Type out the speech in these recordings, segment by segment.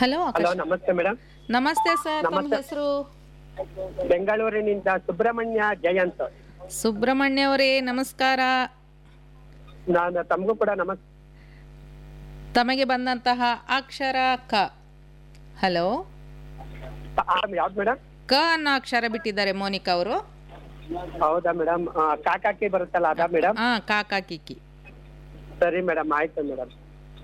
Hello hello Akash ನಮಸ್ತೆ madam ನಮಸ್ತೆ sir ತಮ್ಮ ನಮಸ್ತೆ. ಹೆಸರು ಬೆಂಗಳೂರಿನಿಂದ ಸುಬ್ರಹ್ಮಣ್ಯ ಜಯಂತ್ ಸುಬ್ರಹ್ಮಣ್ಯ ಅವರೇ ನಮಸ್ಕಾರ ನಾನು ತಮಗೂ ಕೂಡ ನಮಸ್ ತಮಗೆ ಬಂದಂತಹ ಅಕ್ಷರ ಕ ಹಲೋ ಯಾವ್ದು ಮೇಡಮ್ ಕ ಅನ್ನೋ ಅಕ್ಷರ ಬಿಟ್ಟಿದ್ದಾರೆ ಮೋನಿಕಾ ಅವರು ಹೌದಾ ಮೇಡಮ್ ಕಾಕಾಕಿ ಬರುತ್ತಲ್ಲ ಅದಾ ಮೇಡಮ್ ಹಾ ಕಾಕಾ ಕಿಕ್ಕಿ ಸರಿ ಮೇಡಮ್ ಆಯ್ತು ಮೇಡಮ್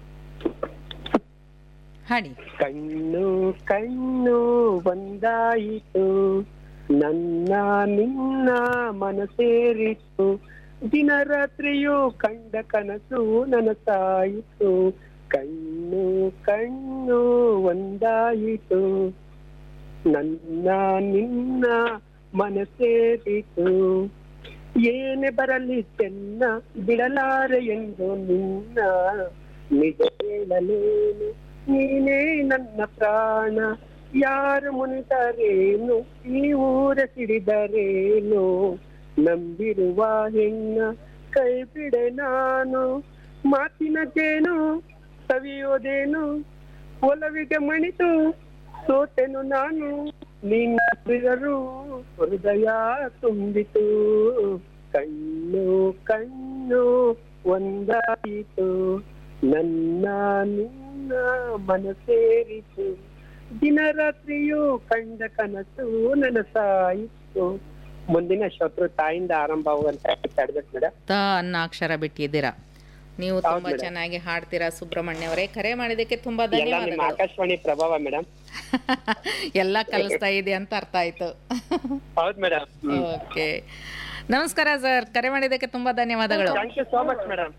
ಹಾಡಿ ಕಣ್ಣು ಕಣ್ಣು ಒಂದಾಯಿತು ನನ್ನ ನಿನ್ನ ಮನಸೇರಿತು ದಿನ ರಾತ್ರಿಯೂ ಕಂಡ ಕನಸು ನನಸಾಯಿತು ಕಣ್ಣು ಕಣ್ಣು ಒಂದಾಯಿತು ನನ್ನ ನಿನ್ನ ಮನಸೇರಿತು ಏನೇ ಬರಲಿ ಚೆನ್ನ ಬಿಡಲಾರೆ ಎಂದು ನಿನ್ನ ನಿಜ ಹೇಳಲೇನು ನೀನೇ ನನ್ನ ಪ್ರಾಣ ಯಾರು ಮುನಿದರೇನು ಈ ಊರ ಸಿಡಿದರೇನು ನಂಬಿರುವ ಹೆಣ್ಣ ಕೈ ಬಿಡೆ ನಾನು ಮಾತಿನ ಜೇನು ಸವಿಯೋದೇನು ಒಲವಿಗೆ ಮಣಿತು ಸೋತೆನು ನಾನು ನಿನ್ನ ಬಿಡರು ಹೃದಯ ತುಂಬಿತು ಕಣ್ಣು ಕಣ್ಣು ಒಂದಾಯಿತು ನನ್ನ ನಿನ್ನ ಮನಸೇರಿತು ದಿನ ರಾತ್ರಿಯೂ ಕಂಡ ಕನಸು ನನಸಾಯಿತು ಮುಂದಿನ ಶತ್ರು ತಾಯಿಂದ ಆರಂಭ ಆಗುವಂತ ತಡ್ಬೇಕು ಮೇಡಮ್ ತ ಅನ್ನೋ ಅಕ್ಷರ ಬಿಟ್ಟಿದ್ದೀರಾ ನೀವು ಹೌದು ತುಂಬಾ madam. ಚೆನ್ನಾಗಿ ಹಾಡ್ತೀರಾ ಸುಬ್ರಹ್ಮಣ್ಯ ಅವರೇ ಕರೆ ಮಾಡಿದ್ದಕ್ಕೆ ತುಂಬಾ ಎಲ್ಲ ನಿಮ್ಮ ಧನ್ಯವಾದಗಳು ಆಕಾಶವಾಣಿ ಪ್ರಭಾವ ಮೇಡಮ್ ಎಲ್ಲ ಕಲಿಸ್ತಾ ಇದೆ ಅಂತ ಅರ್ಥ ಆಯ್ತು ಹೌದು ಮೇಡಮ್ ಓಕೆ ನಮಸ್ಕಾರ ಸರ್ ಕರೆ ಮಾಡಿದ್ದಕ್ಕೆ ತುಂಬಾ ಧನ್ಯವಾದಗಳು thank you so much madam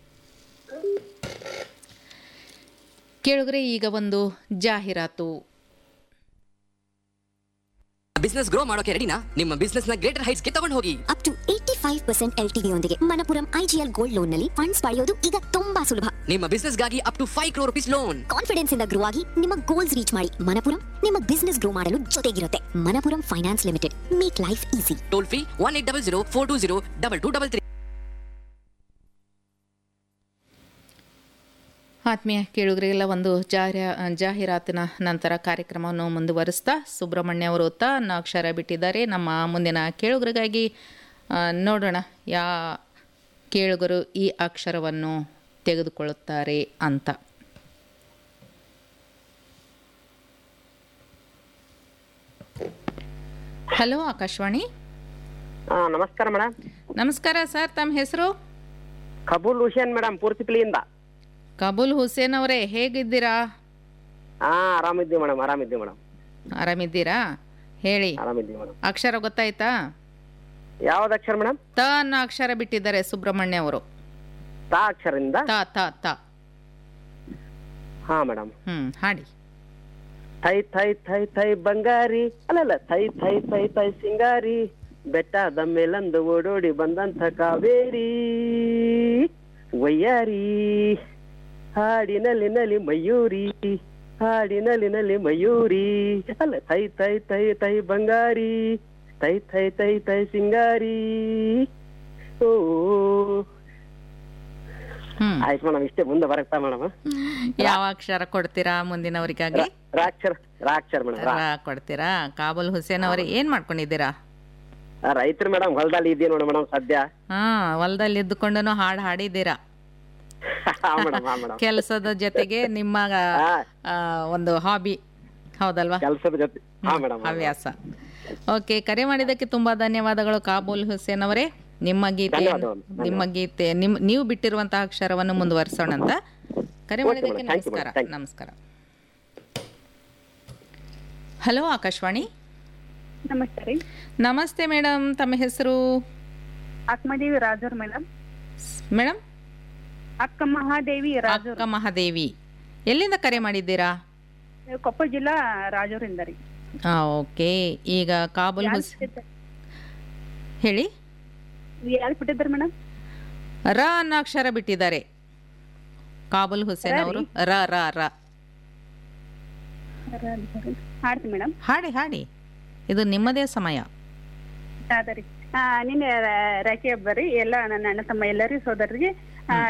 ಕೇಳಿದ್ರೆ ಈಗ ಒಂದು ಜಾಹೀರಾತು ಬಿಸ್ನೆಸ್ ಗ್ರೋ ಮಾಡೋಕೆ ರೆಡಿನಾ ನಿಮ್ಮ ಬಿಸ್ನೆಸ್ ನ ಗ್ರೇಟರ್ ಹೈಟ್ಸ್ ಗೆ ತಗೊಂಡು ಹೋಗಿ up to eighty five percent L T ಯೊಂದಿಗೆ ಮಣಪುರಂ ಐಜಿಎಲ್ ಗೋಲ್ಡ್ ಲೋನ್ ನಲ್ಲಿ ಫಂಡ್ಸ್ ಪಡೆಯೋದು ಈಗ ತುಂಬಾ ಸುಲಭ ನಿಮ್ಮ ಬಿಸ್ನೆಸ್ ಗಾಗಿ up to five crore rupees loan confidence ಇಂದ ಗ್ರೋ ಆಗಿ ನಿಮ್ಮ ಗೋಲ್ಸ್ ರೀಚ್ ಮಾಡಿ ಮಣಪುರಂ ನಿಮ್ಮ ಬಿಸ್ನೆಸ್ ಗ್ರೋ ಮಾಡಲು ಜೊತೆಗಿರುತ್ತೆ Manappuram finance limited make life easy toll free one eight double zero four two zero double two double three ಆತ್ಮೀಯ ಕೇಳುಗರಿಗೆಲ್ಲ ಒಂದು ಜಾಹೀರಾ ಜಾಹೀರಾತಿನ ನಂತರ ಕಾರ್ಯಕ್ರಮವನ್ನು ಮುಂದುವರಿಸ್ತಾ ಸುಬ್ರಹ್ಮಣ್ಯ ಅವರು ತ ಅನ್ನೋ ಅಕ್ಷರ ಬಿಟ್ಟಿದ್ದಾರೆ ನಮ್ಮ ಮುಂದಿನ ಕೇಳುಗರಿಗಾಗಿ ಆ, ನೋಡೋಣ ಯಾ ಕೇಳುಗರು ಈ ಅಕ್ಷರವನ್ನು ತೆಗೆದುಕೊಳ್ಳುತ್ತಾರೆ ಅಂತ ಹಲೋ ಆಕಾಶವಾಣಿ ಹಾ ನಮಸ್ಕಾರ ಮೇಡಮ್ ನಮಸ್ಕಾರ ಸರ್ ತಮ್ಮ ಹೆಸರು ಕಬೂಲ್ ಹುಸೇನ್ ಮೇಡಮ್ ಪೂರ್ತಿಪಿಲಿಯಿಂದ ಕಬೂಲ್ ಹುಸೇನ್ ಅವರೇ ಹೇಗಿದ್ದೀರಾ ಹಾ ಆರಾಮಿದ್ದೀವಿ ಮೇಡಮ್ ಆರಾಮಿದ್ದೀವಿ ಮೇಡಮ್ ಆರಾಮಿದ್ದೀರಾ ಹೇಳಿ ಆರಾಮಿದ್ದೀವಿ ಮೇಡಮ್ ಅಕ್ಷರ ಗೊತ್ತಾಯ್ತಾ ಯಾವ್ದು ಅಕ್ಷರ ಮೇಡಮ್ ತ ಅನ್ನೋ ಅಕ್ಷರ ಬಿಟ್ಟಿದ್ದಾರೆ ಸುಬ್ರಹ್ಮಣ್ಯ ಅವರು ತಾ ಅಕ್ಷರದಿಂದ ತ ತ ತ ಹಾ ಮೇಡಮ್ ಹ್ಮ್ ಹಾಡಿ ಥೈ ಥೈ ಥೈ ಥೈ ಬಂಗಾರಿ ಅಲ್ಲಲ್ಲ ಥೈ ಥೈ ಥೈ ಥೈ ಸಿಂಗಾರಿ ಬೆಟ್ಟದ ಮೇಲಂದು ಓಡೋಡಿ ಬಂದಂಥ ಕಾವೇರಿ ವಯ್ಯಾರಿ ಹಾಡಿನಲ್ಲಿ ನಲಿ ಮಯೂರಿ ಹಾಡಿನಲ್ಲಿ ನಲಿ ಮಯೂರಿ ಅಲ್ಲ ಥೈ ಥೈ ಥೈ ಥೈ ಬಂಗಾರಿ ಥೈ ಥೈ ಥೈ ಥೈ ಸಿಂಗಾರಿ ಓ ಹ್ಮ್ ಆಯ್ತು ಮೇಡಮ್ ಇಷ್ಟೇ ಮುಂದೆ ಬರತ್ತಾ ಮೇಡಮ್ ಯಾವ ಅಕ್ಷರ ಕೊಡ್ತೀರಾ ಮುಂದಿನವರಿಗಾಗಿ ರಾಕ್ಷರ ರಾಕ್ಷರ ಮೇಡಮ್ ರಾ ರಾ ಕೊಡ್ತೀರಾ ಕಾಬೂಲ್ ಹುಸೇನ್ ಅವರೇ ಏನ್ ಮಾಡ್ಕೊಂಡಿದ್ದೀರಾ ರೈತರು ಮೇಡಮ್ ಹೊಲದಲ್ಲಿ ಇದೆಯಾ ನೋಡಿ ಮೇಡಮ್ ಸದ್ಯ ಹಾ ಹೊಲದಲ್ಲಿ ಇದ್ದುಕೊಂಡು ಹಾಡು ಹಾಡಿದ್ದೀರಾ ಹಾ ಮೇಡಮ್ ಹಾ ಮೇಡಮ್ ಕೆಲಸದ ಜೊತೆಗೆ ನಿಮ್ಮ ಹಾ ಆ, ಒಂದು ಹಾಬಿ ಹೌದಲ್ವಾ ಕೆಲಸದ ಜೊತೆ ಹಾ ಮೇಡಮ್ ಹವ್ಯಾಸ ಓಕೆ ಕರೆ ಮಾಡಿದ್ದಕ್ಕೆ ತುಂಬಾ ಧನ್ಯವಾದಗಳು ಕಾಬೂಲ್ ಹುಸೇನ್ ಅವರೇ ನಿಮ್ಮ ಗೀತೆ ಧನ್ಯವಾದಗಳು. ನಿಮ್ಮ ಗೀತೆ ನಿಮ್ ನೀವು ಬಿಟ್ಟಿರುವಂತಹ ಅಕ್ಷರವನ್ನು ಮುಂದುವರಿಸೋಣ ಅಂತ ಕರೆ ಮಾಡಿದ್ದಕ್ಕೆ madam. Thank you, ನಮಸ್ಕಾರ madam. Thank you. ನಮಸ್ಕಾರ ಹಲೋ ಆಕಾಶವಾಣಿ ನಮಸ್ತೆ ರೀ ನಮಸ್ತೆ ಮೇಡಮ್ ತಮ್ಮ ಹೆಸರು ಅಕ್ಕಮದೇವಿ ರಾಜೂರ್ ಮೇಡಮ್ ಮೇಡಮ್ ಅಕ್ಕ ಮಹಾದೇವಿ ರಾಜೂರ್ ಅಕ್ಕ ಮಹಾದೇವಿ ಎಲ್ಲಿಂದ ಕರೆ ಮಾಡಿದ್ದೀರಾ ಕೊಪ್ಪಳ ಜಿಲ್ಲಾ ರಾಜೂರಿಂದ ರೀ ಹಾ ಓಕೆ ಈಗ ಕಾಬೂಲ್ ಹುಸ್ ಹೇಳಿ ಯಾರು ಬಿಟ್ಟಿದ್ರಿ ಮೇಡಮ್ ರ ಅನ್ನೋ ಅಕ್ಷರ ಬಿಟ್ಟಿದ್ದಾರೆ ಕಾಬೂಲ್ ಹುಸೇನ್ ಅವರು ರ ರ ರ ಹಾಡ್ತೀನಿ ಮೇಡಮ್ ಹಾಡಿ ಹಾಡಿ ಇದು ನಿಮ್ಮದೇ ಸಮಯ ಅದ ರೀ ನಿನ್ನೆ ರಾಖಿ ಹಬ್ಬ ರೀ ಎಲ್ಲ ನನ್ನ ಅಣ್ಣ ತಮ್ಮ ಎಲ್ಲರಿಗೂ ಸೋದರಿಗೆ